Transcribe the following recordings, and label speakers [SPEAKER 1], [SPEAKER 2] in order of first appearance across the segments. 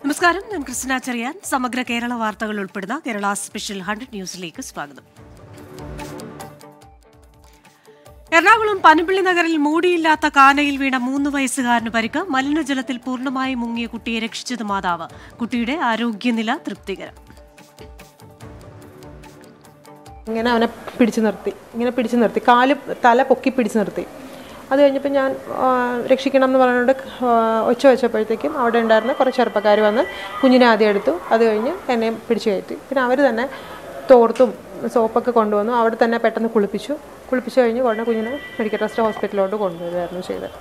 [SPEAKER 1] നമസ്കാരം ഞാൻ കൃഷ്ണ ചെറിയാൻ സമഗ്ര കേരള വാർത്തകൾ ഉൾപ്പെടുന്ന കേരള സ്പെഷ്യൽ ഹൺഡ്രഡ് ന്യൂസിലേക്ക് സ്വാഗതം എറണാകുളം പനമ്പിള്ളി നഗറിൽ മൂടിയില്ലാത്ത കാനയിൽ വീണ മൂന്ന് വയസ്സുകാരന് പരിക്ക് മലിനജലത്തിൽ പൂർണ്ണമായി മുങ്ങിയ കുട്ടിയെ രക്ഷിച്ചത് മാതാവ് കുട്ടിയുടെ ആരോഗ്യനില തൃപ്തികരം
[SPEAKER 2] ഇങ്ങനെ അവനെ പിടിച്ചു നിർത്തി ഇങ്ങനെ പിടിച്ചു നിർത്തി കാല് തല പൊക്കി പിടിച്ചു നിർത്തി അത് കഴിഞ്ഞപ്പോൾ ഞാൻ ആ, രക്ഷിക്കണം എന്ന് പറഞ്ഞുകൊണ്ട് ആ, ഒച്ച വെച്ചപ്പോഴത്തേക്കും അവിടെ ഉണ്ടായിരുന്ന കുറച്ച് ചെറുപ്പക്കാർ വന്ന് കുഞ്ഞിനെ ആദ്യം എടുത്തു അത് കഴിഞ്ഞ് എന്നെ പിടിച്ചു കയറ്റി പിന്നെ അവർ തന്നെ തോർത്തും സോപ്പൊക്കെ കൊണ്ടുവന്നു അവിടെ തന്നെ പെട്ടെന്ന് കുളിപ്പിച്ചു കുളിപ്പിച്ചു കഴിഞ്ഞ് ഉടനെ കുഞ്ഞിനെ മെഡിക്കൽ ട്രസ്റ്റ് ഹോസ്പിറ്റലിലോട്ട് കൊണ്ടുവരികയായിരുന്നു ചെയ്തത്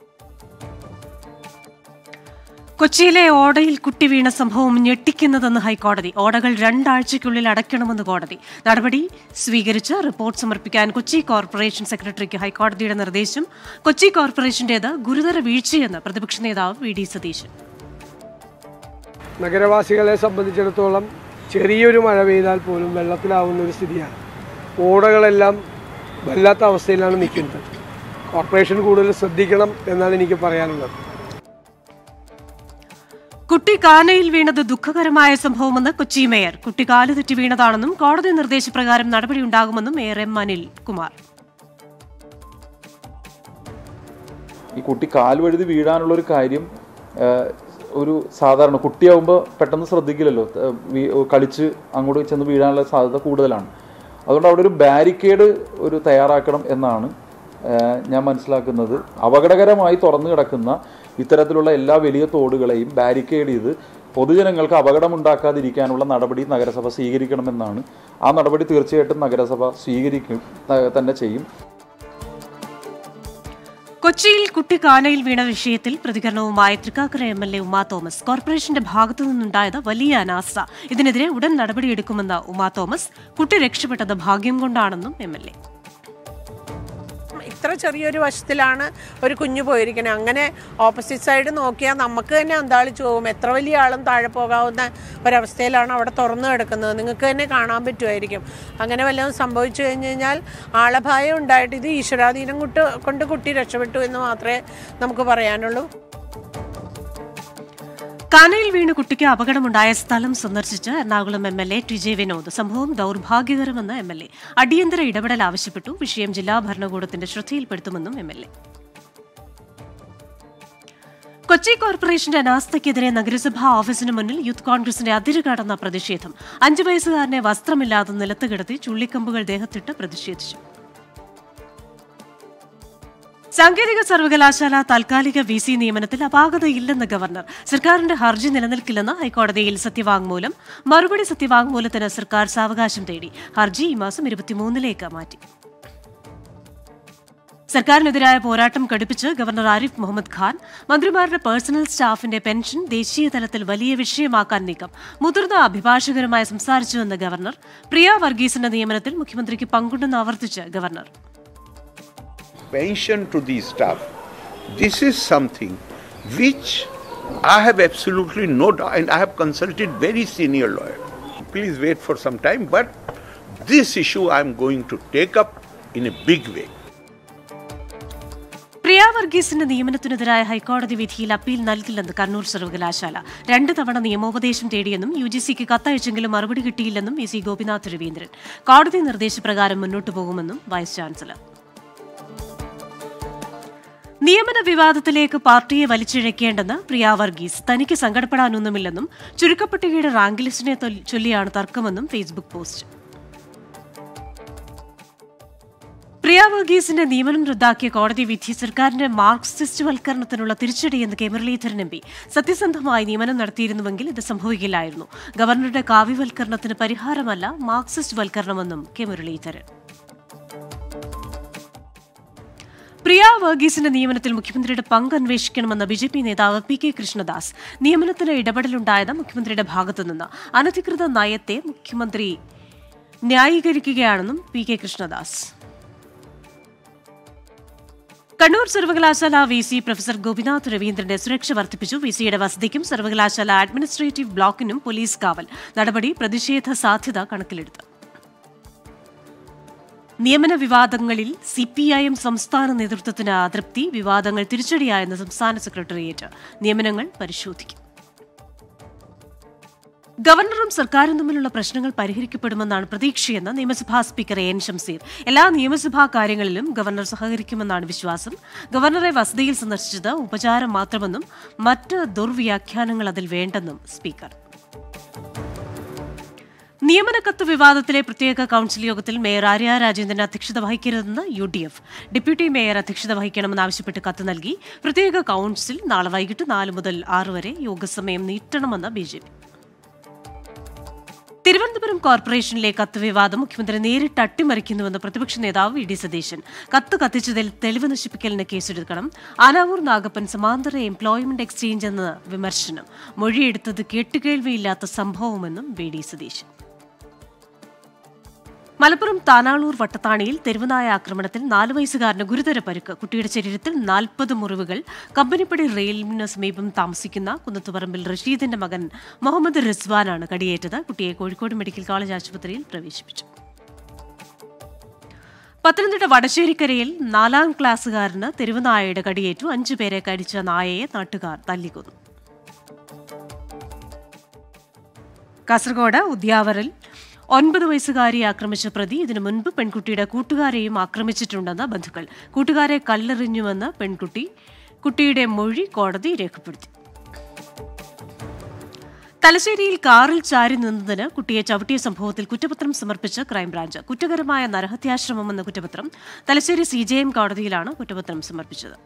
[SPEAKER 1] കൊച്ചിയിലെ ഓടയിൽ കുട്ടി വീണ സംഭവം ഞെട്ടിക്കുന്നതെന്ന് ഹൈക്കോടതി ഓടകൾ രണ്ടാഴ്ചയ്ക്കുള്ളിൽ അടയ്ക്കണമെന്ന് കോടതി നടപടി സ്വീകരിച്ച് റിപ്പോർട്ട് സമർപ്പിക്കാൻ കൊച്ചി കോർപ്പറേഷൻ സെക്രട്ടറിക്ക് ഹൈക്കോടതിയുടെ നിർദ്ദേശം കൊച്ചി കോർപ്പറേഷന്റേത് ഗുരുതര വീഴ്ചയെന്ന് പ്രതിപക്ഷ നേതാവ് വി ഡി സതീശൻ
[SPEAKER 3] നഗരവാസികളെ സംബന്ധിച്ചിടത്തോളം ചെറിയൊരു മഴ പെയ്താൽ പോലും വെള്ളത്തിലാവുന്ന ഒരു സ്ഥിതിയാണ് ഓടകളെല്ലാം വല്ലാത്ത അവസ്ഥയിലാണ് നിൽക്കുന്നത് കോർപ്പറേഷൻ കൂടുതൽ ശ്രദ്ധിക്കണം എന്നാണ് എനിക്ക് പറയാനുള്ളത്
[SPEAKER 1] കുട്ടി കാനയിൽ വീണത് ദുഃഖകരമായ സംഭവമെന്ന് കൊച്ചി മേയർ കുട്ടി കാലുതെറ്റി വീണതാണെന്നും കോടതി നിർദ്ദേശപ്രകാരം നടപടിയുണ്ടാകുമെന്നും മേയർ എം അനിൽ കുമാർ
[SPEAKER 4] ഈ കുട്ടി കാൽ വഴുതി വീഴാനുള്ള ഒരു കാര്യം ആ, ഒരു സാധാരണ കുട്ടിയാവുമ്പോൾ പെട്ടെന്ന് ശ്രദ്ധിക്കില്ലല്ലോ ആ, വീ- കളിച്ച് അങ്ങോട്ട് ചെന്ന് വീഴാനുള്ള സാധ്യത കൂടുതലാണ് അതുകൊണ്ട് അവിടെ ഒരു ബാരിക്കേഡ് ഒരു തയ്യാറാക്കണം എന്നാണ് ആ, ഞാൻ മനസ്സിലാക്കുന്നത് അപകടകരമായി തുറന്നു കിടക്കുന്ന ഇത്തരത്തിലുള്ള എല്ലാ വലിയ തോടുകളെയും ബാരിക്കേഡ് ചെയ്ത് പൊതുജനങ്ങൾക്ക് അപകടമുണ്ടാക്കാതിരിക്കാനുള്ള നടപടി നഗരസഭ സ്വീകരിക്കണമെന്നാണ് ആ നടപടി തീർച്ചയായിട്ടും നഗരസഭ സ്വീകരിക്കും ത- തന്നെ ചെയ്യും
[SPEAKER 1] കൊച്ചിയിൽ കുട്ടി കാനയിൽ വീണ വിഷയത്തിൽ പ്രതികരണവുമായി Thrikkakara M L A Uma Thomas കോർപ്പറേഷന്റെ ഭാഗത്തു നിന്നുണ്ടായത് വലിയ അനാസ്ഥ ഇതിനെതിരെ ഉടൻ നടപടിയെടുക്കുമെന്ന് ഉമാ തോമസ് കുട്ടി രക്ഷപ്പെട്ടത് ഭാഗ്യം കൊണ്ടാണെന്നും എം എൽ എ
[SPEAKER 5] ഇത്ര ചെറിയൊരു വശത്തിലാണ് ഒരു കുഞ്ഞു പോയിരിക്കുന്നത് അങ്ങനെ ഓപ്പോസിറ്റ് സൈഡ് നോക്കിയാൽ നമുക്ക് തന്നെ അന്താളിച്ചു പോകും എത്ര വലിയ ആളും താഴെ പോകാവുന്ന ഒരവസ്ഥയിലാണ് അവിടെ തുറന്നു കിടക്കുന്നത് നിങ്ങൾക്ക് തന്നെ കാണാൻ പറ്റുമായിരിക്കും അങ്ങനെ വല്ലതും സംഭവിച്ചു കഴിഞ്ഞ് കഴിഞ്ഞാൽ ആളഭയം ഉണ്ടായിട്ട് ഇത് ഈശ്വരാധീനം കൊണ്ട് കൊണ്ട് കുട്ടി രക്ഷപ്പെട്ടു എന്ന് മാത്രമേ നമുക്ക് പറയാനുള്ളൂ
[SPEAKER 1] കാനയിൽ വീണ് കുട്ടിക്ക് അപകടമുണ്ടായ സ്ഥലം സന്ദർശിച്ച് Ernakulam M L A T J Vinod സംഭവം ദൌർഭാഗ്യകരമെന്ന് എം എൽ എ അടിയന്തര ഇടപെടൽ ആവശ്യപ്പെട്ടു വിഷയം ജില്ലാ ഭരണകൂടത്തിന്റെ ശ്രദ്ധയിൽപ്പെടുത്തുമെന്നും എം എൽ എ കൊച്ചി കോർപ്പറേഷന്റെ അനാസ്ഥയ്ക്കെതിരെ നഗരസഭാ ഓഫീസിന് മുന്നിൽ യൂത്ത് കോൺഗ്രസിന്റെ അതിര് കടന്ന പ്രതിഷേധം അഞ്ചു വയസ്സുകാരനെ വസ്ത്രമില്ലാതെ നിലത്ത് കിടത്തി ചുള്ളിക്കമ്പുകൾ ദേഹത്തിട്ട് പ്രതിഷേധിച്ചു സാങ്കേതിക സർവകലാശാല താൽക്കാലിക വി സി നിയമനത്തിൽ അപാകതയില്ലെന്ന് ഗവർണർ സർക്കാരിന്റെ ഹർജി നിലനിൽക്കില്ലെന്ന് ഹൈക്കോടതിയിൽ സത്യവാങ്മൂലം മറുപടി സത്യവാങ്മൂലത്തിന് സർക്കാർ സാവകാശം തേടി ഹർജി ഈ മാസം ഇരുപത്തിമൂന്നിലേക്ക് മാറ്റി സർക്കാരിനെതിരായ പോരാട്ടം കടുപ്പിച്ച് ഗവർണർ ആരിഫ് മുഹമ്മദ് ഖാൻ മന്ത്രിമാരുടെ പേഴ്സണൽ സ്റ്റാഫിന്റെ പെൻഷൻ ദേശീയ തലത്തിൽ വലിയ വിഷയമാക്കാൻ നീക്കം മുതിർന്ന അഭിഭാഷകരുമായി സംസാരിച്ചുവെന്ന് ഗവർണർ പ്രിയ വർഗീസിന്റെ നിയമനത്തിൽ മുഖ്യമന്ത്രിക്ക് പങ്കുണ്ടെന്ന് ആവർത്തിച്ച് governor
[SPEAKER 6] pension to the staff. This is something which I have absolutely no doubt, and I have consulted very senior lawyer. Please wait for some time, but this issue I am going to take up in a big way.
[SPEAKER 1] Priya വർഗീസിന്റെ നിയമനത്തിനെതിരായ ഹൈക്കോടതി വിധിയിൽ appeal നൽകില്ലെന്ന് കണ്ണൂർ സർവകലാശാല രണ്ട് തവണ നിയമോപദേശം തേടിയെന്നും U G സിക്ക് കത്തയച്ചെങ്കിലും മറുപടി കിട്ടിയില്ലെന്നും വി സി ഗോപിനാഥ് രവീന്ദ്രൻ കോടതി നിർദ്ദേശപ്രകാരം മുന്നോട്ടു പോകുമെന്നും വൈസ് ചാൻസലർ നിയമന വിവാദത്തിലേക്ക് പാർട്ടിയെ വലിച്ചിഴക്കേണ്ടെന്ന് പ്രിയ വർഗീസ് തനിക്ക് സങ്കടപ്പെടാനൊന്നുമില്ലെന്നും ചുരുക്കപ്പട്ടികയുടെ റാങ്ക് ലിസ്റ്റിനെ തൊൽ- ചൊല്ലിയാണ് തർക്കമെന്നും ഫേസ്ബുക്ക് പോസ്റ്റ് പ്രിയ വർഗീസിന്റെ നിയമനം റദ്ദാക്കിയ കോടതി വിധി സർക്കാരിന്റെ മാർക്സിസ്റ്റ് വൽക്കരണത്തിനുള്ള തിരിച്ചടിയെന്ന് കെ മുരളീധരൻ എം പി സത്യസന്ധമായി നിയമനം നടത്തിയിരുന്നുവെങ്കിൽ ഇത് സംഭവിക്കില്ലായിരുന്നു ഗവർണറുടെ കാവ്യവൽക്കരണത്തിന് പരിഹാരമല്ല മാർക്സിസ്റ്റ് വൽക്കരണമെന്നും കെ മുരളീധരൻ പ്രിയ വർഗീസിന്റെ നിയമനത്തിൽ മുഖ്യമന്ത്രിയുടെ പങ്ക് അന്വേഷിക്കണമെന്ന ബി ജെ പി നേതാവ് പി കെ കൃഷ്ണദാസ് നിയമനത്തിന് ഇടപെടലുണ്ടായത് മുഖ്യമന്ത്രിയുടെ ഭാഗത്തുനിന്ന് അനധികൃത നയത്തെ മുഖ്യമന്ത്രി ന്യായീകരിക്കുകയാണെന്നും പി കെ കൃഷ്ണദാസ് കണ്ണൂർ സർവകലാശാല വി സി പ്രൊഫസർ ഗോപിനാഥ് രവീന്ദ്രന്റെ സുരക്ഷ വർദ്ധിപ്പിച്ചു വി സിയുടെ വസതിക്കും സർവകലാശാല അഡ്മിനിസ്ട്രേറ്റീവ് ബ്ലോക്കിനും പോലീസ് കാവൽ നടപടി പ്രതിഷേധ സാധ്യത കണക്കിലെടുത്ത് നിയമന വിവാദങ്ങളിൽ സി പി ഐ എം സംസ്ഥാന നേതൃത്വത്തിന് അതൃപ്തി വിവാദങ്ങൾ തിരിച്ചടിയായെന്ന് സംസ്ഥാന സെക്രട്ടേറിയറ്റ് നിയമനങ്ങൾ പരിശോധിക്കും ഗവർണറും സർക്കാരും തമ്മിലുള്ള പ്രശ്നങ്ങൾ പരിഹരിക്കപ്പെടുമെന്നാണ് പ്രതീക്ഷയെന്ന് നിയമസഭാ സ്പീക്കർ എൻ ഷംസീർ എല്ലാ നിയമസഭാ കാര്യങ്ങളിലും ഗവർണർ സഹകരിക്കുമെന്നാണ് വിശ്വാസം ഗവർണറെ വസതിയിൽ സന്ദർശിച്ചത് ഉപചാരം മാത്രമെന്നും മറ്റ് ദുർവ്യാഖ്യാനങ്ങൾ അതിൽ വേണ്ടെന്നും സ്പീക്കർ നിയമനക്കത്ത് വിവാദത്തിലെ പ്രത്യേക കൌൺസിൽ യോഗത്തിൽ മേയർ ആര്യ രാജേന്ദ്രൻ അധ്യക്ഷത വഹിക്കരുതെന്ന് U D F deputy mayor അധ്യക്ഷത വഹിക്കണമെന്നാവശ്യപ്പെട്ട് കത്ത് നൽകി പ്രത്യേക കൌൺസിൽ നാളെ വൈകിട്ട് നാല് മുതൽ ആറ് വരെ യോഗസമയം നീട്ടണമെന്ന് ബി ജെ പി തിരുവനന്തപുരം കോർപ്പറേഷനിലെ കത്ത് വിവാദം മുഖ്യമന്ത്രി നേരിട്ട് അട്ടിമറിക്കുന്നുവെന്ന് പ്രതിപക്ഷ നേതാവ് വി ഡി സതീശൻ കത്ത് കത്തിച്ചതിൽ തെളിവ് നശിപ്പിക്കലിന് കേസെടുക്കണം ആനാവൂർ നാഗപ്പൻ സമാന്തര എംപ്ലോയ്മെന്റ് എക്സ്ചേഞ്ച് എന്ന വിമർശനം മൊഴിയെടുത്തത് കേട്ടുകേൾവിയില്ലാത്ത സംഭവമെന്നും വി ഡി സതീശൻ മലപ്പുറം താനാളൂർ വട്ടത്താണിയിൽ തെരുവുനായ ആക്രമണത്തിൽ നാല് വയസ്സുകാരന് ഗുരുതര പരുക്ക് കുട്ടിയുടെ ശരീരത്തിൽ നാൽപ്പത് മുറിവുകൾ കമ്പനിപ്പടി റെയിലിന് സമീപം താമസിക്കുന്ന കുന്നത്തുപറമ്പിൽ റഷീദിന്റെ മകൻ മുഹമ്മദ് റിസ്വാനാണ് കടിയേറ്റത് കുട്ടിയെ കോഴിക്കോട് മെഡിക്കൽ കോളേജ് ആശുപത്രിയിൽ പ്രവേശിപ്പിച്ചു പത്തനംതിട്ട വടശ്ശേരിക്കരയിൽ നാലാം ക്ലാസ്സുകാരന് തെരുവുനായയുടെ കടിയേറ്റു അഞ്ചുപേരെ കടിച്ച നായയെ നാട്ടുകാർ തല്ലിക്കൊന്നു കാസർഗോഡ് ഉദ്യാവറിൽ ഒൻപത് വയസ്സുകാരിയെ ആക്രമിച്ച പ്രതി ഇതിനു മുൻപ് പെൺകുട്ടിയുടെ കൂട്ടുകാരെയും ആക്രമിച്ചിട്ടുണ്ടെന്ന് ബന്ധുക്കൾ കൂട്ടുകാരെ കല്ലെറിഞ്ഞുവെന്ന് പെൺകുട്ടി കുട്ടിയുടെ മൊഴി കോടതി രേഖപ്പെടുത്തി തലശ്ശേരിയിൽ കാറിൽ ചാരി നിന്നതിന് കുട്ടിയെ ചവിട്ടിയ സംഭവത്തിൽ കുറ്റപത്രം സമർപ്പിച്ച് ക്രൈംബ്രാഞ്ച് കുറ്റകരമായ നരഹത്യാശ്രമമെന്ന കുറ്റപത്രം തലശ്ശേരി സി ജെ എം കോടതിയിലാണ് കുറ്റപത്രം സമർപ്പിച്ചത്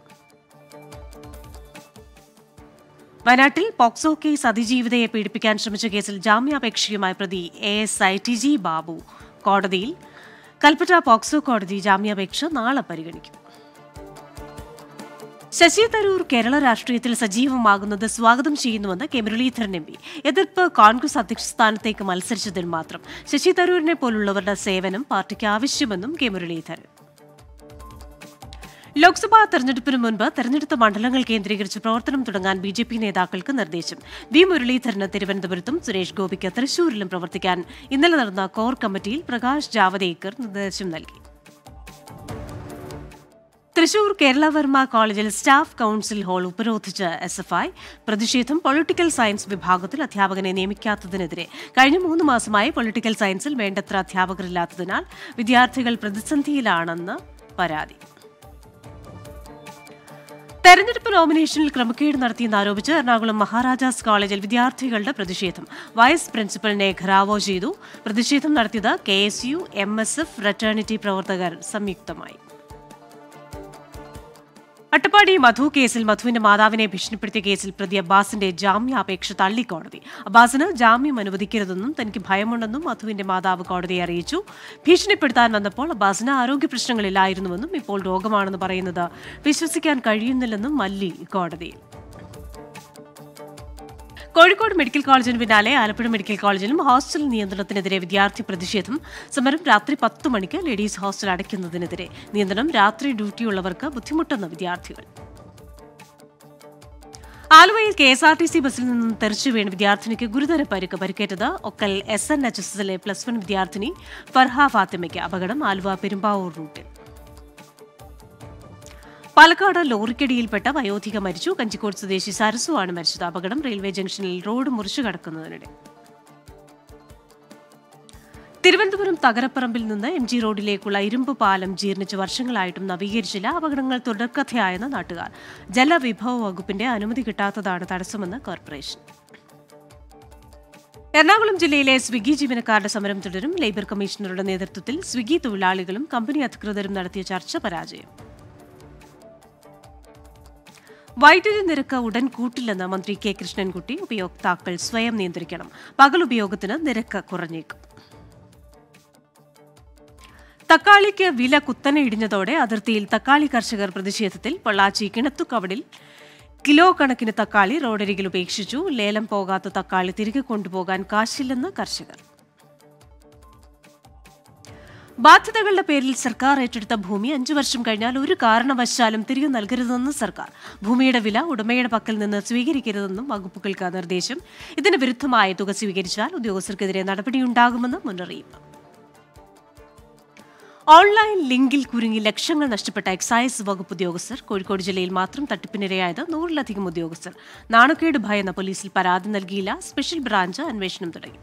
[SPEAKER 1] വയനാട്ടിൽ പോക്സോ കേസ് അതിജീവിതയെ പീഡിപ്പിക്കാൻ ശ്രമിച്ച കേസിൽ ജാമ്യാപേക്ഷയുമായ പ്രതി A S I T G Babu കോടതിയിൽ കൽപ്പറ്റ പോക്സോ കോടതി ജാമ്യാപേക്ഷ നാളെ പരിഗണിക്കും ശശി തരൂർ കേരള രാഷ്ട്രീയത്തിൽ സജീവമാകുന്നത് സ്വാഗതം ചെയ്യുന്നുവെന്ന് കെ മുരളീധരൻ എം പി എതിർപ്പ് കോൺഗ്രസ് അധ്യക്ഷ സ്ഥാനത്തേക്ക് മത്സരിച്ചതിൽ മാത്രം ശശി തരൂരിനെ പോലുള്ളവരുടെ സേവനം പാർട്ടിക്ക് ആവശ്യമെന്നും കെ മുരളീധരൻ ലോക്സഭാ തെരഞ്ഞെടുപ്പിന് മുൻപ് തെരഞ്ഞെടുത്ത മണ്ഡലങ്ങൾ കേന്ദ്രീകരിച്ച് പ്രവർത്തനം തുടങ്ങാൻ ബി ജെ പി നേതാക്കൾക്ക് നിർദ്ദേശം വി മുരളീധരന് തിരുവനന്തപുരത്തും സുരേഷ് ഗോപിക്ക് തൃശൂരിലും പ്രവർത്തിക്കാൻ ഇന്നലെ നടന്ന കോർ കമ്മിറ്റിയിൽ പ്രകാശ് ജാവദേക്കർ നിർദ്ദേശം നൽകി തൃശൂർ കേരളവർമ്മ കോളേജിൽ സ്റ്റാഫ് കൌൺസിൽ ഹാൾ ഉപരോധിച്ച് എസ് എഫ് ഐ പ്രതിഷേധം പൊളിറ്റിക്കൽ സയൻസ് വിഭാഗത്തിൽ അധ്യാപകനെ നിയമിക്കാത്തതിനെതിരെ കഴിഞ്ഞ മൂന്ന് മാസമായി പൊളിറ്റിക്കൽ സയൻസിൽ വേണ്ടത്ര അധ്യാപകരില്ലാത്തതിനാൽ വിദ്യാർത്ഥികൾ പ്രതിസന്ധിയിലാണെന്ന് പരാതി തെരഞ്ഞെടുപ്പ് നോമിനേഷനിൽ ക്രമക്കേട് നടത്തിയെന്ന് ആരോപിച്ച് എറണാകുളം മഹാരാജാസ് കോളേജിൽ വിദ്യാർത്ഥികളുടെ പ്രതിഷേധം വൈസ് പ്രിൻസിപ്പലിനെ ഘരാവോ ചെയ്തു പ്രതിഷേധം നടത്തിയത് K S U M S F fraternity പ്രവർത്തകർ സംയുക്തമായി അട്ടപ്പാടി മധു കേസിൽ മധുവിന്റെ മാതാവിനെ ഭീഷണിപ്പെടുത്തിയ കേസിൽ പ്രതി അബ്ബാസിന്റെ ജാമ്യാപേക്ഷ തള്ളി കോടതി അബ്ബാസിന് ജാമ്യം അനുവദിക്കരുതെന്നും തനിക്ക് ഭയമുണ്ടെന്നും മധുവിന്റെ മാതാവ് കോടതിയെ അറിയിച്ചു ഭീഷണിപ്പെടുത്താൻ വന്നപ്പോൾ അബ്ബാസിന് ആരോഗ്യ പ്രശ്നങ്ങളില്ലായിരുന്നുവെന്നും ഇപ്പോൾ രോഗമാണെന്ന് പറയുന്നത് വിശ്വസിക്കാൻ കഴിയുന്നില്ലെന്നും മല്ലി കോടതിയിൽ കോഴിക്കോട് മെഡിക്കൽ കോളേജിന് പിന്നാലെ ആലപ്പുഴ മെഡിക്കൽ കോളേജിലും ഹോസ്റ്റൽ നിയന്ത്രണത്തിനെതിരെ വിദ്യാർത്ഥി പ്രതിഷേധം സമരം രാത്രി പത്ത് മണിക്ക് ലേഡീസ് ഹോസ്റ്റൽ അടയ്ക്കുന്നതിനെതിരെ നിയന്ത്രണം രാത്രി ഡ്യൂട്ടിയുള്ളവർക്ക് ബുദ്ധിമുട്ടെന്ന് വിദ്യാർത്ഥികൾ ആലുവയിൽ K S R T C ബസ്സിൽ നിന്നും തെറിച്ചു വീണ് വിദ്യാർത്ഥിനിക്ക് ഗുരുതര പരിക്ക് പരിക്കേറ്റത് ഒക്കൽ എസ് എൻ എച്ച് എസ് എസിലെ പ്ലസ് വൺ വിദ്യാർത്ഥിനി ഫർഹ ഫാത്തിമയ്ക്ക് അപകടം ആലുവ പെരുമ്പാവൂർ റൂട്ടിൽ പാലക്കാട് ലോറിക്കടിയിൽപ്പെട്ട വയോധിക മരിച്ചു കഞ്ചിക്കോട് സ്വദേശി സരസു ആണ് മരിച്ചത് അപകടം റെയിൽവേ ജംഗ്ഷനിൽ റോഡ് മുറിച്ചു കടക്കുന്നതിനിടെ തിരുവനന്തപുരം തകരപ്പറമ്പിൽ നിന്ന് എം ജി റോഡിലേക്കുള്ള ഇരുമ്പ് പാലം ജീർണിച്ച് വർഷങ്ങളായിട്ടും നവീകരിച്ചില്ല അപകടങ്ങൾ തുടർക്കഥയായെന്ന് നാട്ടുകാർ ജലവിഭവ വകുപ്പിന്റെ അനുമതി കിട്ടാത്തതാണ് തടസ്സമെന്ന് കോർപ്പറേഷൻ എറണാകുളം ജില്ലയിലെ സ്വിഗ്ഗി ജീവനക്കാരുടെ സമരം തുടരും ലേബർ കമ്മീഷണറുടെ നേതൃത്വത്തിൽ സ്വിഗ്ഗി തൊഴിലാളികളും കമ്പനി അധികൃതരും നടത്തിയ ചർച്ച പരാജയം വൈദ്യുതി നിരക്ക് ഉടൻ കൂട്ടില്ലെന്ന് മന്ത്രി കെ കൃഷ്ണൻകുട്ടി ഉപയോക്താക്കൾ സ്വയം നിയന്ത്രിക്കണം പകൽ ഉപയോഗത്തിന് നിരക്ക് കുറഞ്ഞേക്കും തക്കാളിക്ക് വില കുത്തനെ ഇടിഞ്ഞതോടെ അതിർത്തിയിൽ തക്കാളി കർഷകർ പ്രതിഷേധത്തിൽ പൊള്ളാച്ചി കിണത്തുകവടിൽ കിലോ കണക്കിന് തക്കാളി റോഡരികിൽ ഉപേക്ഷിച്ചു ലേലം പോകാത്ത തക്കാളി തിരികെ കൊണ്ടുപോകാൻ കാശില്ലെന്ന് കർഷകർ ബാധ്യതകളുടെ പേരിൽ സർക്കാർ ഏറ്റെടുത്ത ഭൂമി അഞ്ചു വർഷം കഴിഞ്ഞാൽ ഒരു കാരണവശാലും തിരികെ നൽകരുതെന്ന് സർക്കാർ ഭൂമിയുടെ വില ഉടമയുടെ പക്കൽ നിന്ന് സ്വീകരിക്കരുതെന്നും വകുപ്പുകൾക്ക് നിർദ്ദേശം ഇതിന് വിരുദ്ധമായ തുക സ്വീകരിച്ചാൽ ഉദ്യോഗസ്ഥർക്കെതിരെ നടപടിയുണ്ടാകുമെന്ന് മുന്നറിയിപ്പ് ഓൺലൈൻ ലിങ്കിൽ കുരുങ്ങി ലക്ഷങ്ങൾ നഷ്ടപ്പെട്ട എക്സൈസ് വകുപ്പ് ഉദ്യോഗസ്ഥർ കോഴിക്കോട് ജില്ലയിൽ മാത്രം തട്ടിപ്പിനിരയായത് നൂറിലധികം ഉദ്യോഗസ്ഥർ നാണക്കേട് ഭയന്ന പോലീസിൽ പരാതി നൽകിയില്ല സ്പെഷ്യൽ ബ്രാഞ്ച് അന്വേഷണം തുടങ്ങി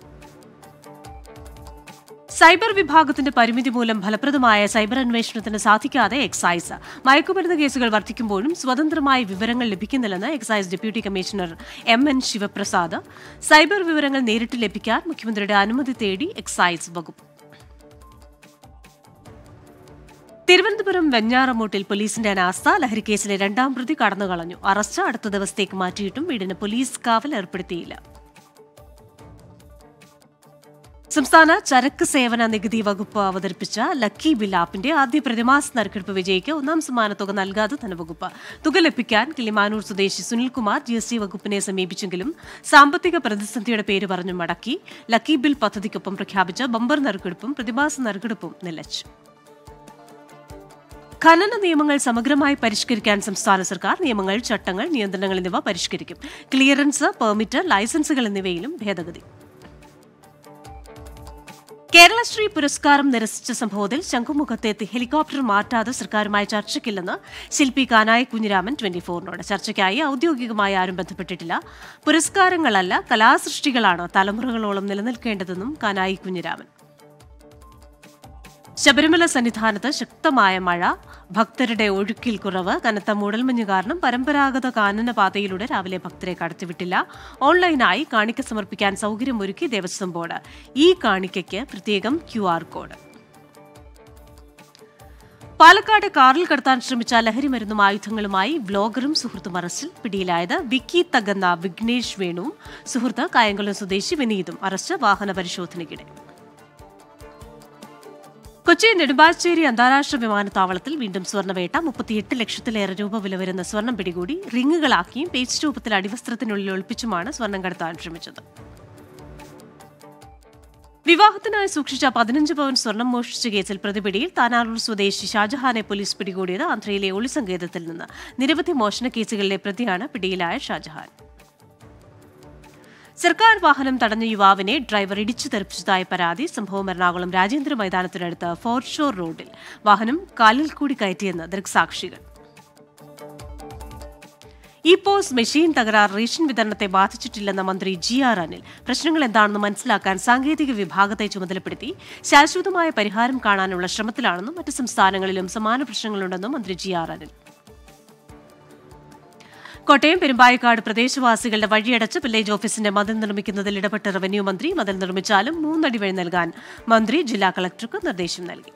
[SPEAKER 1] സൈബർ വിഭാഗത്തിന്റെ പരിമിതി മൂലം ഫലപ്രദമായ സൈബർ അന്വേഷണത്തിന് സാധിക്കാതെ എക്സൈസ് മയക്കുമരുന്ന് കേസുകൾ വർദ്ധിക്കുമ്പോഴും സ്വതന്ത്രമായ വിവരങ്ങൾ ലഭിക്കുന്നില്ലെന്ന് excise deputy commissioner M N Sivaprasad cyber വിവരങ്ങൾ നേരിട്ട് ലഭിക്കാൻ മുഖ്യമന്ത്രിയുടെ അനുമതി തേടി എക്സൈസ് വകുപ്പ് തിരുവനന്തപുരം വെഞ്ഞാറമൂട്ടിൽ പോലീസിന്റെ അനാസ്ഥ ലഹരിക്കേസിലെ രണ്ടാം പ്രതി കടന്നുകളഞ്ഞു അറസ്റ്റ് അടുത്ത ദിവസത്തേക്ക് മാറ്റിയിട്ടും വീടിന് പോലീസ് കാവൽ ഏർപ്പെടുത്തിയില്ല സംസ്ഥാന ചരക്ക് സേവന നികുതി വകുപ്പ് അവതരിപ്പിച്ച ലക്കി ബിൽ ആപ്പിന്റെ ആദ്യ പ്രതിമാസ നറുക്കെടുപ്പ് വിജയിക്ക് ഒന്നാം സമ്മാനത്തുക നൽകാതെ ധനവകുപ്പ് തുക ലഭിക്കാൻ കിളിമാനൂർ സ്വദേശി സുനിൽകുമാർ ജി എസ് ടി വകുപ്പിനെ സമീപിച്ചെങ്കിലും സാമ്പത്തിക പ്രതിസന്ധിയുടെ പേര് പറഞ്ഞു മടക്കി ലക്കി ബിൽ പദ്ധതിക്കൊപ്പം പ്രഖ്യാപിച്ച ബമ്പർ നറുക്കെടുപ്പും പ്രതിമാസ നറുക്കെടുപ്പും നിലച്ചു ഖനന നിയമങ്ങൾ സമഗ്രമായി പരിഷ്കരിക്കാൻ സംസ്ഥാന സർക്കാർ നിയമങ്ങൾ ചട്ടങ്ങൾ നിയന്ത്രണങ്ങൾ എന്നിവ പരിഷ്കരിക്കും ക്ലിയറൻസ് പെർമിറ്റ് ലൈസൻസുകൾ എന്നിവയിലും ഭേദഗതി കേരളശ്രീ പുരസ്കാരം നിരസിച്ച സംഭവത്തിൽ ശംഖുമുഖത്തെത്തി ഹെലികോപ്റ്റർ മാറ്റാതെ സർക്കാരുമായി ചർച്ചയ്ക്കില്ലെന്ന് ശില്പി കാനായി കുഞ്ഞിരാമൻ ട്വന്റി ഫോറിനോട് ചർച്ചയ്ക്കായി ഔദ്യോഗികമായി ആരും ബന്ധപ്പെട്ടിട്ടില്ല പുരസ്കാരങ്ങളല്ല കലാസൃഷ്ടികളാണ് തലമുറകളോളം നിലനിൽക്കേണ്ടതെന്നും കാനായി കുഞ്ഞിരാമൻ ശബരിമല സന്നിധാനത്ത് ശക്തമായ മഴ ഭക്തരുടെ ഒഴുക്കിൽ കുറവ് കനത്ത മൂടൽമഞ്ഞ് കാരണം പരമ്പരാഗത കാനന പാതയിലൂടെ രാവിലെ ഭക്തരെ കടത്തിവിട്ടില്ല ഓൺലൈനായി കാണിക്ക സമർപ്പിക്കാൻ സൗകര്യമൊരുക്കി ദേവസ്വം ബോർഡ് ഈ കാണിക്കയ്ക്ക് പ്രത്യേകം ക്യു ആർ കോഡ് പാലക്കാട് കാറിൽ കടത്താൻ ശ്രമിച്ച ലഹരി മരുന്നും ആയുധങ്ങളുമായി വ്ലോഗറും സുഹൃത്തും അറസ്റ്റിൽ പിടിയിലായത് വിക്കി തകന്ന വിഘ്നേഷ് വേണുവും സുഹൃത്ത് കായംകുളം സ്വദേശി വിനീതും അറസ്റ്റ് വാഹന പരിശോധനയ്ക്കിടെ കൊച്ചി നെടുമ്പാശ്ശേരി അന്താരാഷ്ട്ര വിമാനത്താവളത്തിൽ വീണ്ടും സ്വർണ്ണവേട്ട മുപ്പത്തിയെട്ട് ലക്ഷത്തിലേറെ രൂപ വില വരുന്ന സ്വർണം പിടികൂടി റിങ്ങുകളാക്കിയും പേസ്റ്റ് രൂപത്തിൽ അടിവസ്ത്രത്തിനുള്ളിൽ ഒളിപ്പിച്ചുമാണ് സ്വർണം കടത്താൻ ശ്രമിച്ചത് വിവാഹത്തിനായി സൂക്ഷിച്ച പതിനഞ്ച് പവൻ സ്വർണം മോഷ്ടിച്ച കേസിൽ പ്രതിപിടിയിൽ താനാറൂർ സ്വദേശി ഷാജഹാനെ പോലീസ് പിടികൂടിയത് ആന്ധ്രയിലെ ഒളിസങ്കേതത്തിൽ നിന്ന് നിരവധി മോഷണ കേസുകളിലെ പ്രതിയാണ് പിടിയിലായ ഷാജഹാൻ സർക്കാർ വാഹനം തടഞ്ഞ യുവാവിനെ ഡ്രൈവർ ഇടിച്ചു തെറിപ്പിച്ചതായി പരാതി സംഭവം എറണാകുളം രാജേന്ദ്ര മൈതാനത്തിനടുത്ത് ഫോർട്ട് ഷോർ റോഡിൽ വാഹനം കാലിൽ കൂടി കയറ്റിയെന്ന് ദൃക്സാക്ഷികൾ ഇ പോസ് മെഷീൻ തകരാർ റേഷൻ വിതരണത്തെ ബാധിച്ചിട്ടില്ലെന്ന മന്ത്രി ജി ആർ അനിൽ പ്രശ്നങ്ങൾ എന്താണെന്ന് മനസ്സിലാക്കാൻ സാങ്കേതിക വിഭാഗത്തെ ചുമതലപ്പെടുത്തി ശാശ്വതമായ പരിഹാരം കാണാനുള്ള ശ്രമത്തിലാണെന്നും മറ്റ് സംസ്ഥാനങ്ങളിലും സമാന പ്രശ്നങ്ങളുണ്ടെന്നും മന്ത്രി ജി ആർ അനിൽ കോട്ടയം പെരുമ്പായക്കാട് പ്രദേശവാസികളുടെ വഴിയടച്ച് വില്ലേജ് ഓഫീസിന്റെ മതിൽ നിർമ്മിക്കുന്നതിൽ ഇടപെട്ട റവന്യൂ മന്ത്രി മതിൽ നിർമ്മിച്ചാലും മൂന്നടി വഴി നൽകാൻ മന്ത്രി ജില്ലാ കളക്ടർക്ക് നിർദ്ദേശം നൽകി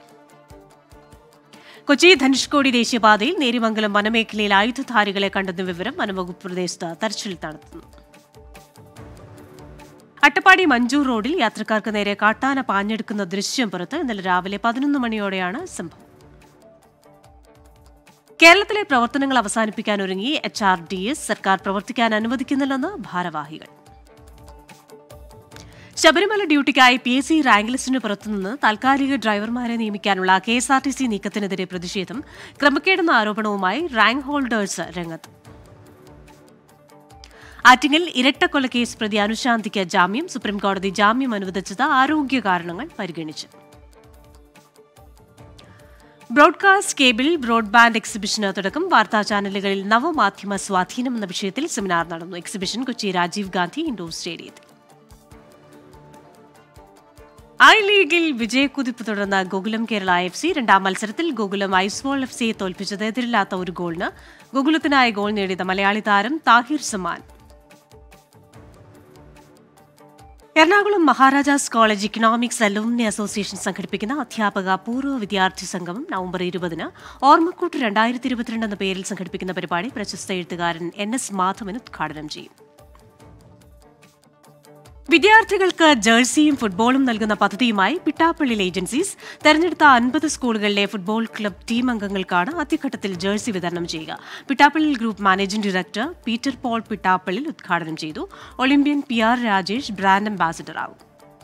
[SPEAKER 1] കൊച്ചി ധനുഷ്കോടി ദേശീയപാതയിൽ നേരിമംഗലം വനമേഖലയിൽ ആയുധധാരികളെ കണ്ടെന്ന വിവരം വനംവകുപ്പ് പ്രദേശത്ത് തെരച്ചിൽ നടത്തുന്നു അട്ടപ്പാടി മഞ്ചൂർ റോഡിൽ യാത്രക്കാർക്ക് നേരെ കാട്ടാന പാഞ്ഞെടുക്കുന്ന ദൃശ്യം പുറത്ത് ഇന്നലെ രാവിലെ പതിനൊന്ന് മണിയോടെയാണ് സംഭവം കേരളത്തിലെ പ്രവർത്തനങ്ങൾ അവസാനിപ്പിക്കാൻ ഒരുങ്ങി എച്ച് ആർ ഡി എസ് സർക്കാർ പ്രവർത്തിക്കാൻ അനുവദിക്കുന്നില്ലെന്ന് ഭാരവാഹികൾ ശബരിമല ഡ്യൂട്ടിക്കായി പി എസ് സി റാങ്ക് ലിസ്റ്റിന് പുറത്തുനിന്ന് താൽക്കാലിക ഡ്രൈവർമാരെ നിയമിക്കാനുള്ള K S R T C നീക്കത്തിനെതിരെ പ്രതിഷേധം ക്രമക്കേടെന്ന ആരോപണവുമായി റാങ്ക് ഹോൾഡേഴ്സ് രംഗത്ത് ആറ്റിങ്ങൽ ഇരട്ടക്കൊലക്കേസ് പ്രതി അനുശാന്തിക്ക് ജാമ്യം സുപ്രീംകോടതി ജാമ്യം അനുവദിച്ചത് ആരോഗ്യ കാരണങ്ങൾ പരിഗണിച്ച് ബ്രോഡ്കാസ്റ്റ് കേബിൾ ബ്രോഡ്ബാൻഡ് എക്സിബിഷന് തുടക്കം വാർത്താ ചാനലുകളിൽ നവമാധ്യമ സ്വാധീനം എന്ന വിഷയത്തിൽ സെമിനാർ നടന്നു എക്സിബിഷൻ കൊച്ചി രാജീവ് ഗാന്ധി ഇൻഡോർ സ്റ്റേഡിയത്തിൽ ഐ ലീഗിൽ വിജയക്കുതിപ്പ് തുടർന്ന ഗോകുലം കേരള എഫ് സി രണ്ടാം മത്സരത്തിൽ ഗോകുലം ഐസ്വാൾ എഫ് സിയെ തോൽപ്പിച്ചത് എതിരില്ലാത്ത ഒരു ഗോളിന് ഗോകുലത്തിനായി ഗോൾ നേടിയത് മലയാളി താരം Tahir Saman Ernakulam Maharajas college economics alumni association സംഘടിപ്പിക്കുന്ന അധ്യാപക പൂർവ്വ വിദ്യാർത്ഥി സംഗമം നവംബർ ഇരുപതിന് ഓർമ്മക്കൂട്ട് രണ്ടായിരത്തി ഇരുപത്തിരണ്ട് എന്ന പേരിൽ സംഘടിപ്പിക്കുന്ന പരിപാടി പ്രശസ്ത എഴുത്തുകാരൻ എൻ എസ് മാധവൻ ഉദ്ഘാടനം ചെയ്യും വിദ്യാർത്ഥികൾക്ക് ജേഴ്സിയും ഫുട്ബോളും നൽകുന്ന പദ്ധതിയുമായി പിട്ടാപ്പള്ളിൽ ഏജൻസീസ് തെരഞ്ഞെടുത്ത അൻപത് സ്കൂളുകളിലെ ഫുട്ബോൾ ക്ലബ് ടീം അംഗങ്ങൾക്കാണ് ആദ്യഘട്ടത്തിൽ ജേഴ്സി വിതരണം ചെയ്യുക പിട്ടാപ്പള്ളിൽ group managing director Peter Paul പിട്ടാപ്പള്ളിൽ ഉദ്ഘാടനം ചെയ്തു Olympian P R Rajesh brand അംബാസിഡറാകും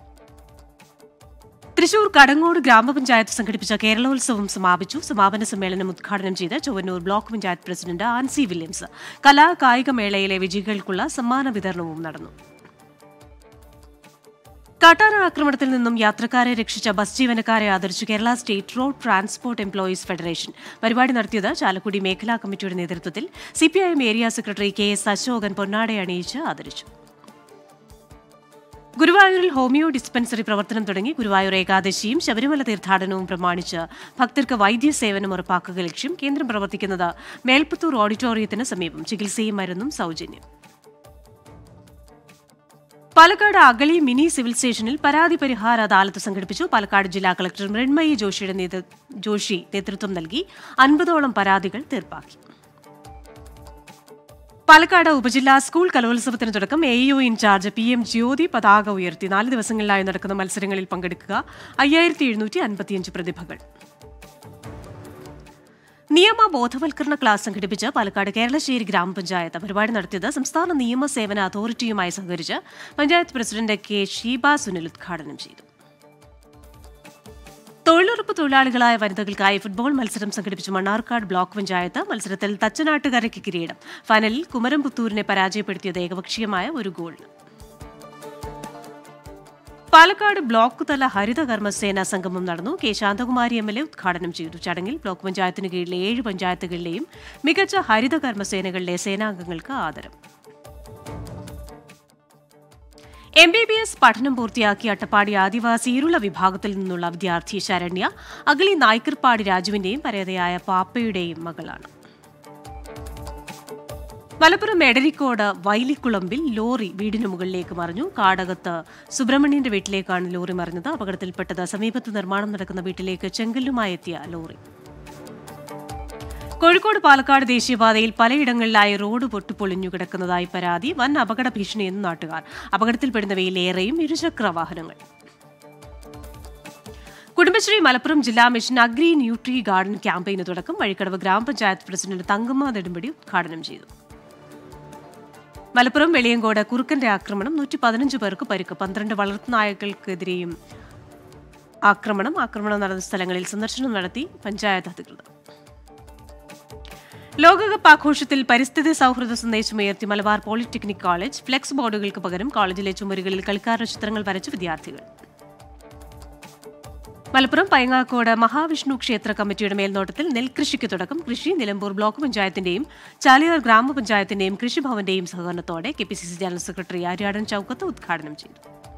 [SPEAKER 1] തൃശൂർ കടങ്ങോട് ഗ്രാമപഞ്ചായത്ത് സംഘടിപ്പിച്ച കേരളോത്സവം സമാപിച്ചു സമാപന സമ്മേളനം ഉദ്ഘാടനം ചെയ്ത് Chowwannur block panchayat president Ancy Williams കലാ കായിക മേളയിലെ വിജയികൾക്കുള്ള സമ്മാന വിതരണവും നടന്നു കാട്ടാന ആക്രമണത്തിൽ നിന്നും യാത്രക്കാരെ രക്ഷിച്ച ബസ് ജീവനക്കാരെ ആദരിച്ചു Kerala state road transport employees federation പരിപാടി നടത്തിയത് ചാലക്കുടി മേഖലാ കമ്മിറ്റിയുടെ നേതൃത്വത്തിൽ CPIM area secretary K S Asokan പൊന്നാട അണിയിച്ച് ആദരിച്ചു ഗുരുവായൂരിൽ ഹോമിയോ ഡിസ്പെൻസറി പ്രവർത്തനം തുടങ്ങി ഗുരുവായൂർ ഏകാദശിയും ശബരിമല തീർത്ഥാടനവും പ്രമാണിച്ച് ഭക്തർക്ക് വൈദ്യസേവനം ഉറപ്പാക്കുക ലക്ഷ്യം കേന്ദ്രം പ്രവർത്തിക്കുന്നത് മേൽപ്പത്തൂർ ഓഡിറ്റോറിയത്തിന് സമീപം ചികിത്സയും മരുന്നും സൗജന്യം പാലക്കാട് അഗളി മിനി സിവിൽ സ്റ്റേഷനിൽ പരാതി പരിഹാര അദാലത്ത് സംഘടിപ്പിച്ചു പാലക്കാട് ജില്ലാ കളക്ടർ മൃണ്മയി ജോഷിയുടെ നേതൃ- ജോഷി നേതൃത്വം നൽകി അൻപതോളം പരാതികൾ തീർപ്പാക്കി പാലക്കാട് ഉപജില്ലാ സ്കൂൾ കലോത്സവത്തിന് തുടക്കം A EO incharge P M Jyothi പതാക ഉയർത്തി നാല് ദിവസങ്ങളിലായി നടക്കുന്ന മത്സരങ്ങളിൽ പങ്കെടുക്കുക അയ്യായിരത്തി എഴുന്നൂറ്റി അൻപത്തിയഞ്ച് പ്രതിഭകൾ നിയമ ബോധവൽക്കരണ ക്ലാസ് സംഘടിപ്പിച്ച് പാലക്കാട് കേരളശ്ശേരി ഗ്രാമപഞ്ചായത്ത് പരിപാടി നടത്തിയത് സംസ്ഥാന നിയമസേവന അതോറിറ്റിയുമായി സഹകരിച്ച് പഞ്ചായത്ത് പ്രസിഡന്റ് കെ ഷീബ സുനിൽ ഉദ്ഘാടനം ചെയ്തു തൊഴിലുറപ്പ് തൊഴിലാളികളായ വനിതകൾക്കായി ഫുട്ബോൾ മത്സരം സംഘടിപ്പിച്ച മണ്ണാർക്കാട് ബ്ലോക്ക് പഞ്ചായത്ത് മത്സരത്തിൽ തച്ചനാട്ടുകരയ്ക്ക് കിരീടം ഫൈനലിൽ കുമരംപുത്തൂരിനെ പരാജയപ്പെടുത്തിയത് ഏകപക്ഷീയമായ ഒരു ഗോളിന് പാലക്കാട് ബ്ലോക്ക് തല ഹരിത കർമ്മസേന സംഗമം നടന്നു K Santhakumari M L A ഉദ്ഘാടനം ചെയ്തു ചടങ്ങിൽ ബ്ലോക്ക് പഞ്ചായത്തിന് കീഴിലെ ഏഴ് പഞ്ചായത്തുകളിലെയും മികച്ച ഹരിത കർമ്മസേനകളിലെ സേനാംഗങ്ങൾക്ക് ആദരം എം ബി ബി എസ് പഠനം പൂർത്തിയാക്കി അട്ടപ്പാടി ആദിവാസി ഇരുള വിഭാഗത്തിൽ നിന്നുള്ള വിദ്യാർത്ഥി ശരണ്യ അഗളി നായ്ക്കർപ്പാടി രാജുവിന്റെയും പരേതയായ പാപ്പയുടെയും മകളാണ് മലപ്പുറം എടരിക്കോട് വൈലിക്കുളമ്പിൽ ലോറി വീടിന് മുകളിലേക്ക് മറിഞ്ഞു കാടകത്ത് സുബ്രഹ്മണ്യന്റെ വീട്ടിലേക്കാണ് ലോറി മറിഞ്ഞത് അപകടത്തിൽപ്പെട്ടത് സമീപത്ത് നിർമ്മാണം നടക്കുന്ന വീട്ടിലേക്ക് ചെങ്കല്ലുമായി എത്തിയ ലോറി കോഴിക്കോട് പാലക്കാട് ദേശീയപാതയിൽ പലയിടങ്ങളിലായി റോഡ് പൊട്ടിപ്പൊളിഞ്ഞു കിടക്കുന്നതായി പരാതി വൻ അപകട ഭീഷണിയെന്ന് നാട്ടുകാർ അപകടത്തിൽപ്പെടുന്നവയിൽ ഏറെയും ഇരുചക്ര വാഹനങ്ങൾ കുടുംബശ്രീ മലപ്പുറം ജില്ലാ മിഷൻ അഗ്രി ന്യൂട്രി ഗാർഡൻ ക്യാമ്പയിന് തുടക്കം വഴിക്കടവ് ഗ്രാമപഞ്ചായത്ത് പ്രസിഡന്റ് തങ്കമ്മ നെടുമ്പടി ഉദ്ഘാടനം ചെയ്തു മലപ്പുറം വെളിയങ്കോട് കുറുക്കന്റെ ആക്രമണം നൂറ്റി പതിനഞ്ച് പേർക്ക് പരിക്ക് പന്ത്രണ്ട് വളർത്തുനായകൾക്കെതിരെയും ആക്രമണം ആക്രമണം നടന്ന സ്ഥലങ്ങളിൽ സന്ദർശനം നടത്തി പഞ്ചായത്ത് അധികൃതർ ലോകകപ്പ് ആഘോഷത്തിൽ പരിസ്ഥിതി സൗഹൃദ സന്ദേശമുയർത്തി മലബാർ പോളിടെക്നിക് കോളേജ് ഫ്ലെക്സ് ബോർഡുകൾക്ക് പകരം കോളേജിലെ ചുമരുകളിൽ കളിക്കാരുടെ ചിത്രങ്ങൾ വരച്ച് വിദ്യാർത്ഥികൾ മലപ്പുറം പയങ്ങാക്കോട് മഹാവിഷ്ണു ക്ഷേത്ര കമ്മിറ്റിയുടെ മേൽനോട്ടത്തിൽ നെൽകൃഷിക്ക് തുടക്കം കൃഷി നിലമ്പൂർ ബ്ലോക്ക് പഞ്ചായത്തിന്റെയും ചാലിയാർ ഗ്രാമപഞ്ചായത്തിന്റെയും കൃഷിഭവന്റെയും സഹകരണത്തോടെ K P C C general secretary Aryadan Shoukath ഉദ്ഘാടനം ചെയ്തു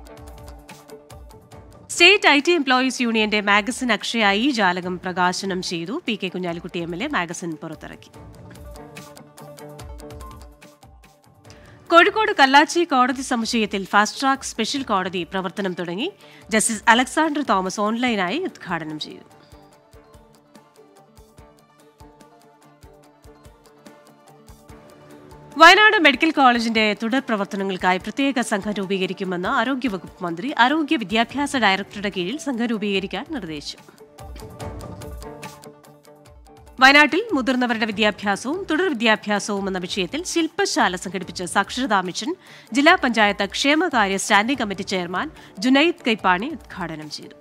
[SPEAKER 1] സ്റ്റേറ്റ് ഐ ടി എംപ്ലോയീസ് യൂണിയന്റെ മാഗസിൻ അക്ഷയ ഈ ജാലകം പ്രകാശനം ചെയ്തു P K Kunhalikutty M L A magazine പുറത്തിറക്കി കോഴിക്കോട് കല്ലാച്ചി കോടതി സമുച്ചയത്തിൽ ഫാസ്റ്റ് ട്രാക്ക് സ്പെഷ്യൽ കോടതി പ്രവർത്തനം തുടങ്ങി ജസ്റ്റിസ് അലക്സാണ്ടർ തോമസ് ഓൺലൈനായി ഉദ്ഘാടനം ചെയ്തു വയനാട് മെഡിക്കൽ കോളേജിന്റെ തുടർ പ്രവർത്തനങ്ങൾക്കായി പ്രത്യേക സംഘം രൂപീകരിക്കുമെന്ന് ആരോഗ്യവകുപ്പ് മന്ത്രി ആരോഗ്യ വിദ്യാഭ്യാസ ഡയറക്ടറുടെ കീഴിൽ സംഘം രൂപീകരിക്കാൻ നിർദ്ദേശം വയനാട്ടിൽ മുതിർന്നവരുടെ വിദ്യാഭ്യാസവും തുടർ വിദ്യാഭ്യാസവും എന്ന വിഷയത്തിൽ ശില്പശാല സംഘടിപ്പിച്ച സാക്ഷരതാ മിഷൻ ജില്ലാ പഞ്ചായത്ത് ക്ഷേമകാര്യ standing committee chairman Junaid Kaippani ഉദ്ഘാടനം ചെയ്തു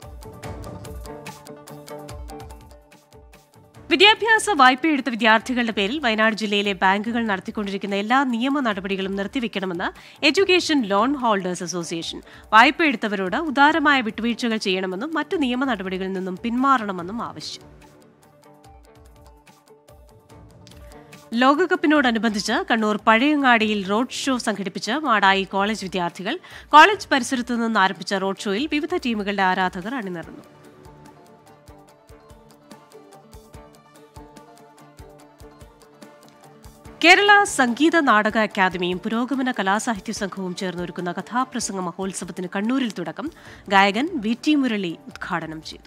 [SPEAKER 1] വിദ്യാഭ്യാസ വായ്പയെടുത്ത വിദ്യാർത്ഥികളുടെ പേരിൽ വയനാട് ജില്ലയിലെ ബാങ്കുകൾ നടത്തിക്കൊണ്ടിരിക്കുന്ന എല്ലാ നിയമ നടപടികളും നിർത്തിവെക്കണമെന്ന് എഡ്യൂക്കേഷൻ ലോൺ ഹോൾഡേഴ്സ് അസോസിയേഷൻ വായ്പയെടുത്തവരോട് ഉദാരമായ വിട്ടുവീഴ്ചകൾ ചെയ്യണമെന്നും മറ്റ് നിയമ നടപടികളിൽ നിന്നും പിന്മാറണമെന്നും ആവശ്യം ലോകകപ്പിനോടനുബന്ധിച്ച് കണ്ണൂർ പഴയങ്ങാടിയിൽ റോഡ് ഷോ സംഘടിപ്പിച്ച് മാടായി കോളേജ് വിദ്യാർത്ഥികൾ കോളേജ് പരിസരത്ത് നിന്ന് ആരംഭിച്ച റോഡ് ഷോയിൽ വിവിധ ടീമുകളുടെ ആരാധകർ അണിനിരന്നു കേരള സംഗീത നാടക അക്കാദമിയും പുരോഗമന കലാസാഹിത്യ സംഘവും ചേർന്നൊരുക്കുന്ന കഥാപ്രസംഗ മഹോത്സവത്തിന് കണ്ണൂരിൽ തുടക്കം ഗായകൻ വി ടി മുരളി ഉദ്ഘാടനം ചെയ്തു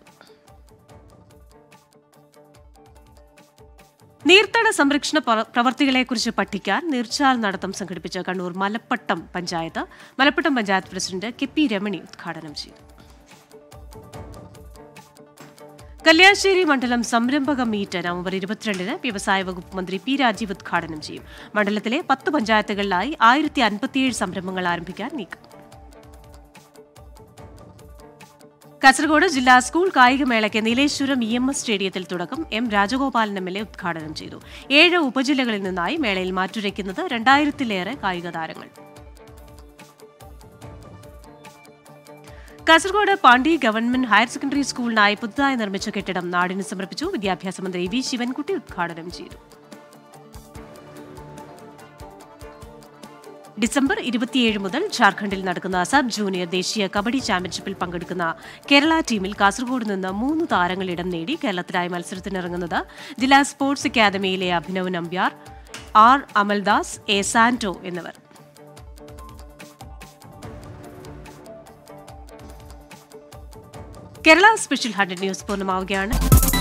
[SPEAKER 1] നീർത്തട സംരക്ഷണ പ്ര- പ്രവർത്തികളെക്കുറിച്ച് പഠിക്കാൻ നീർച്ചാൽ നടത്തം സംഘടിപ്പിച്ച Kannur Malappattam panchayat Malappattam panchayat president K P Ramani ഉദ്ഘാടനം ചെയ്തു കല്യാശ്ശേരി മണ്ഡലം സംരംഭക മീറ്റ് നവംബർ ഇരുപത്തിരണ്ടിന് വ്യവസായ വകുപ്പ് മന്ത്രി പി രാജീവ് ഉദ്ഘാടനം ചെയ്യും മണ്ഡലത്തിലെ പത്ത് പഞ്ചായത്തുകളിലായി ആയിരത്തി അൻപത്തിയേഴ് സംരംഭങ്ങൾ ആരംഭിക്കാൻ നീക്കം കാസർഗോഡ് ജില്ലാ സ്കൂൾ കായികമേളയ്ക്ക് നീലേശ്വരം ഇ എം എസ് സ്റ്റേഡിയത്തിൽ തുടക്കം M Rajagopalan M L A ഉദ്ഘാടനം ചെയ്തു ഏഴ് ഉപജില്ലകളിൽ നിന്നായി മേളയിൽ മാറ്റുരയ്ക്കുന്നത് രണ്ടായിരത്തിലേറെ കായിക താരങ്ങൾ Kasaragod Pandi government higher secondary സ്കൂളിനായി പുതുതായി നിർമ്മിച്ച കെട്ടിടം നാടിന് സമർപ്പിച്ചു വിദ്യാഭ്യാസ മന്ത്രി വി ശിവൻകുട്ടി ഉദ്ഘാടനം ചെയ്തു ഡിസംബർ ഇരുപത്തിയേഴ് മുതൽ ജാർഖണ്ഡിൽ നടക്കുന്ന സബ് ജൂനിയർ ദേശീയ കബഡി ചാമ്പ്യൻഷിപ്പിൽ പങ്കെടുക്കുന്ന കേരള ടീമിൽ കാസർഗോഡ് നിന്ന് മൂന്ന് താരങ്ങൾ ഇടം നേടി കേരളത്തിനായി മത്സരത്തിനിറങ്ങുന്നത് ജില്ലാ സ്പോർട്സ് അക്കാദമിയിലെ അഭിനവ് നമ്പ്യാർ ആർ അമൽദാസ് എ സാന്റോ എന്നിവർ കേരള സ്പെഷ്യൽ ഹൺഡ്രഡ് ന്യൂസ് പൂർണ്ണമാവുകയാണ്